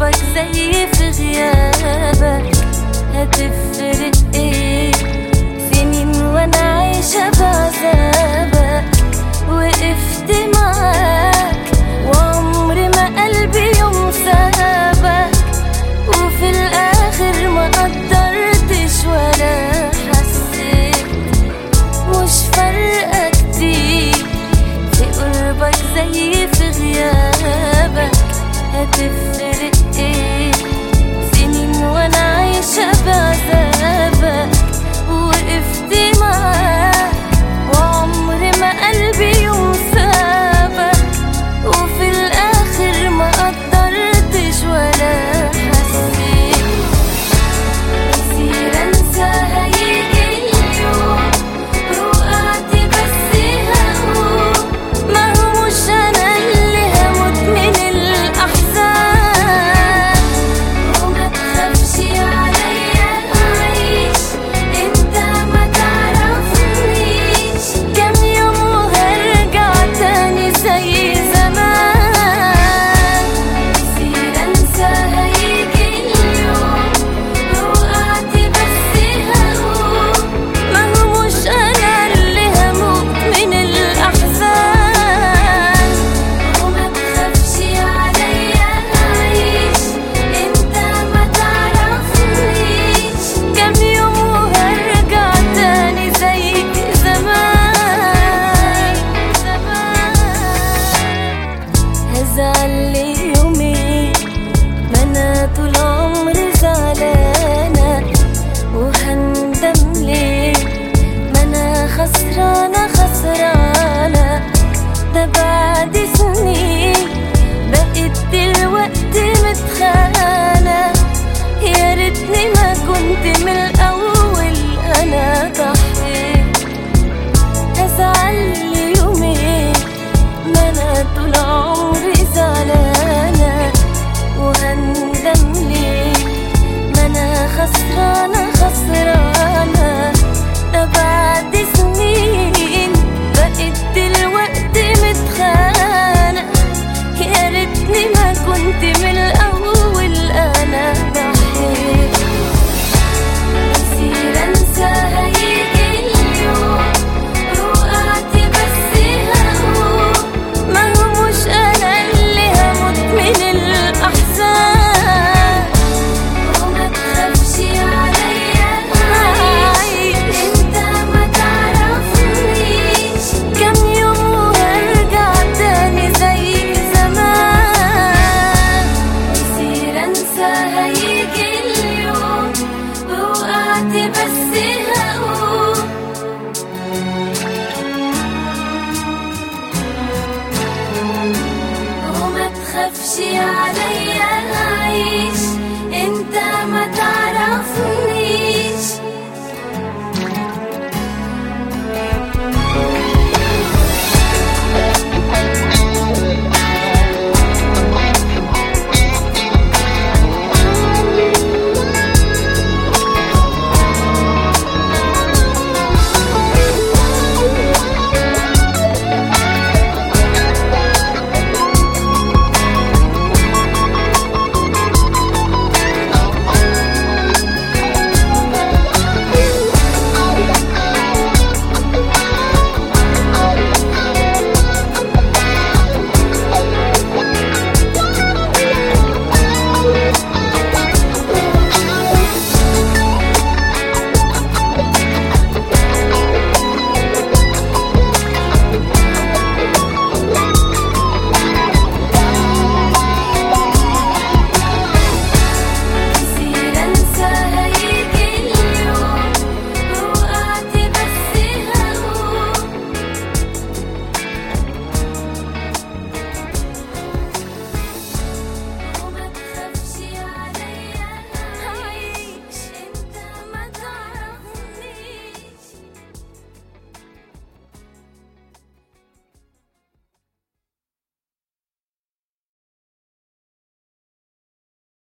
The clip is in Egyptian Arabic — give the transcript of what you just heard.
قربك زي في غيابك هتفرق ايه سنين وانا عايشة بعذابك وقفت معاك وعمر ما قلبي يوم سابك وفي الاخر ما قدرتش ولا حسيت مش فارقة كتير في قربك زي في غيابك هتفرق ايه سنين وانا عايشة بعذابك وقفت معاك وعمر ما قلبي يوم سابك وفي الاخر ما قدرتش ولا حسيت كتير انسى هيجي اليوم وقعت بس هقوم ما هو مش انا اللي هموت من الاحزان وما تخافش عليا اعيش انت ما تعرفنيش كام يوم وهرجع تاني زي زمان كتير انسى هيجي اليوم وقعت بس هقوم ما هو مش انا اللي هموت من الاحزان وما تخافش عليا اعيش انت ما تعرفنيش كام يوم وهرجع تاني زيك زمان زمان هزعل يومين ما انا طول عمري زعلانة وهندم ليه ما انا خسرانة خسرانة ده بعد سنين بقيت دلوقتي متخانة يا ريتني ما كنت من الاول انا ضحيت هزعل يومين ما انا طول عمري زعلانة وهندم ليه ما انا خسرانة خسرانة ده بعد سنين بقيت دلوقتي متخانة يا ريتني ما كنت من الاول انا ضحيت كتير انسى هيجي اليوم وقعت بس هقوم ما هو مش انا اللي هموت من الاحزان وما تخافش عليا اعيش انت ما تعرفنيش كام يوم وهرجع تاني زي زمان كتير انسى هيجي اليوم وقعت بس هقوم وما تخافش عليا